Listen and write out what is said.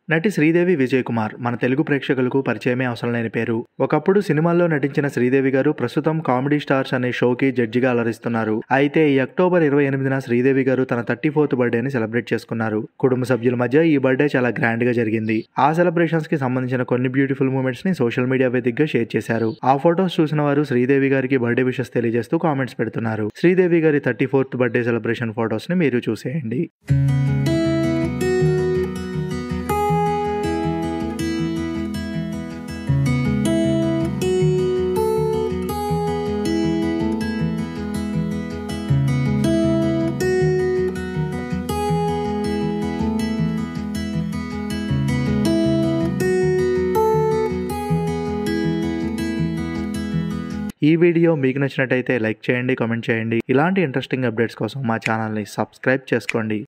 నటి శ్రీదేవి విజయ్ కుమార్ మన తెలుగు ప్రేక్షకులకు పరిచయమే అవసరం లేని పేరు ఒకప్పుడు సినిమాల్లో నటించిన శ్రీదేవి గారు ప్రస్తుతం కామెడీ స్టార్స్ అనే షోకి జడ్జిగా అలరిస్తున్నారు అయితే ఈ అక్టోబర్ ఇరవై ఎనిమిదిన శ్రీదేవి గారు తన థర్టీ ఫోర్త్ బర్త్డేని సెలబ్రేట్ చేసుకున్నారు కుటుంబ సభ్యుల మధ్య ఈ బర్త్డే చాలా గ్రాండ్ గా జరిగింది ఆ సెలబ్రేషన్స్ కి సంబంధించిన కొన్ని బ్యూటిఫుల్ మూమెంట్స్ ని సోషల్ మీడియా వేదికగా షేర్ చేశారు ఆ ఫొటోస్ చూసిన వారు శ్రీదేవి గారికి బర్త్డే విషెస్ తెలియజేస్తూ కామెంట్స్ పెడుతున్నారు శ్రీదేవి గారి thirty fourth birthday celebration photos ని మీరు చూసేయండి ఈ వీడియో మీకు నచ్చినట్టయితే లైక్ చేయండి కామెంట్ చేయండి ఇలాంటి ఇంట్రెస్టింగ్ అప్డేట్స్ కోసం మా ఛానల్ని సబ్స్క్రైబ్ చేసుకోండి